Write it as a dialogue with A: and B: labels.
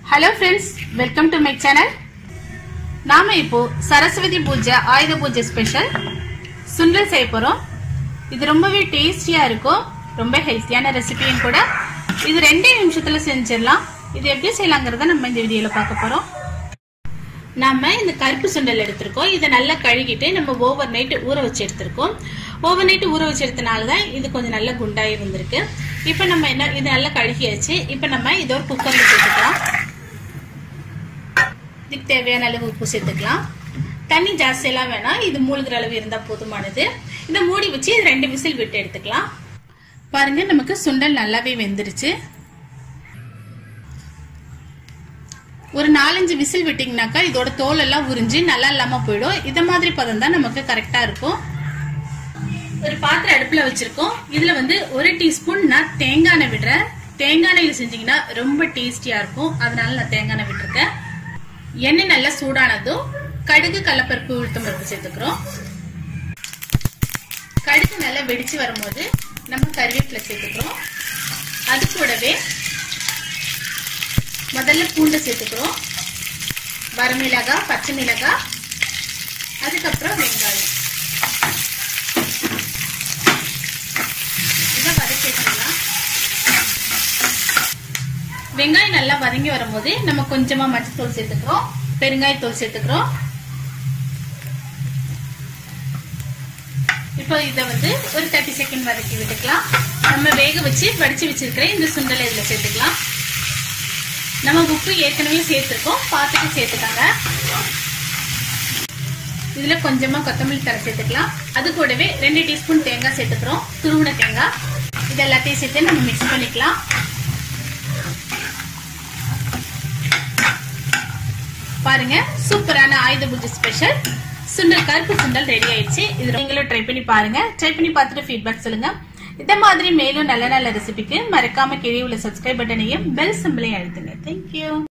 A: hello friends welcome to my channel நாம இப்போ சரஸ்வதி பூஜை ஆயுத பூஜை ஸ்பெஷல் சுண்டல் செய்ய போறோம் இது ரொம்பவே டேஸ்டியா இருக்கும் ரொம்ப ஹெல்த்தியான ரெசிபியும் கூட இது ரெண்டே நிமிஷத்துல செஞ்சிடலாம் இது எப்படி செய்யலாங்கிறத நம்ம இந்த வீடியோல பார்க்க போறோம் நாம இந்த கருப்பு சுண்டல் எடுத்திருக்கோம் இதை நல்லா கழுகிட்டு நம்ம ஓவர் நைட் ஊற வச்சு எடுத்திருக்கோம் ஓவர் நைட் ஊற வச்சு எடுத்தனால தான் இது கொஞ்சம் நல்ல குண்டாகி வந்திருக்கு இப்போ நம்ம என்ன இது நல்லா கழுகியாச்சு இப்போ நம்ம இதை ஒரு குக்கரில் சேர்த்துக்கலாம் இதுக்கு தேவையான அளவு உப்பு சேர்த்துக்கலாம் தண்ணி ஜாஸ்தியெல்லாம் வேணாம் இது மூழ்கிற அளவு இருந்தால் போதுமானது இதை மூடி வச்சு இது ரெண்டு விசில் விட்டு எடுத்துக்கலாம் பாருங்க நமக்கு சுண்டல் நல்லாவே வெந்துருச்சு ஒரு நாலஞ்சு விசில் விட்டீங்கனாக்கா இதோட தோல் எல்லாம் உறிஞ்சு நல்லா இல்லாம போயிடும் இத மாதிரி பதம் தான் நமக்கு கரெக்டா இருக்கும் ஒரு பாத்திரம் அடுப்புல வச்சிருக்கோம் இதுல வந்து ஒரு டீஸ்பூன் நான் தேங்காய் எண்ணெய் விடுறேன் தேங்காய் எண்ணெயில செஞ்சீங்கன்னா ரொம்ப டேஸ்டியா இருக்கும் அதனால நான் தேங்காய் எண்ணெய் விட்டுருக்கேன் எண்ணெய் நல்லா சூடானதும் கடுகு கடலப்பருப்பு உளுத்தம் பருப்பு சேர்த்துக்கிறோம் கடுகு நல்லா வெடிச்சு வரும்போது நம்ம கருவேப்பிலை சேர்த்துக்கிறோம் அது கூடவே முதல்ல பூண்டை சேர்த்துக்கிறோம் வரமிளகாய் பச்சை மிளகாய் அதுக்கப்புறம் வெங்காயம் இதை வதக்கிக்கலாம் வெங்காயம் நல்லா வதங்கி வரும்போது நம்ம கொஞ்சமா மஞ்சத்தூள் சேர்த்துக்கிறோம் பெருங்காயத்தூள் சேர்த்துக்கிறோம் இப்போ இதை வந்து ஒரு தேர்ட்டி செகண்ட் வதக்கி விட்டுக்கலாம் நம்ம வேக வச்சு வடிச்சு வச்சிருக்கிற இந்த சுண்டலை இதுல சேர்த்துக்கலாம் நம்ம உப்பு ஏற்கனவே சேர்த்துருக்கோம் பார்த்துட்டு சேர்த்துக்காங்க இதுல கொஞ்சமா கொத்தமல்லி தர சேர்த்துக்கலாம் அது கூடவே ரெண்டு டீஸ்பூன் தேங்காய் சேர்த்துக்கிறோம் துருவின தேங்காய் இது எல்லாத்தையும் சேர்த்து நம்ம மிக்ஸ் பண்ணிக்கலாம் பாருங்க சூப்பரான ஆயுத பூஜை ஸ்பெஷல் சுண்டல் கருப்பு சுண்டல் ரெடி ஆயிடுச்சு இது நீங்களும் ட்ரை பண்ணி பாருங்க ட்ரை பண்ணி பார்த்துட்டு ஃபீட்பேக் சொல்லுங்க இதே மாதிரி மேலும் நல்ல நல்ல ரெசிபிக்கு மறக்காம கீழே உள்ள சப்ஸ்கிரைப் பட்டனையும் பெல் சிம்பிளையும் அழுத்துங்க தேங்க்யூ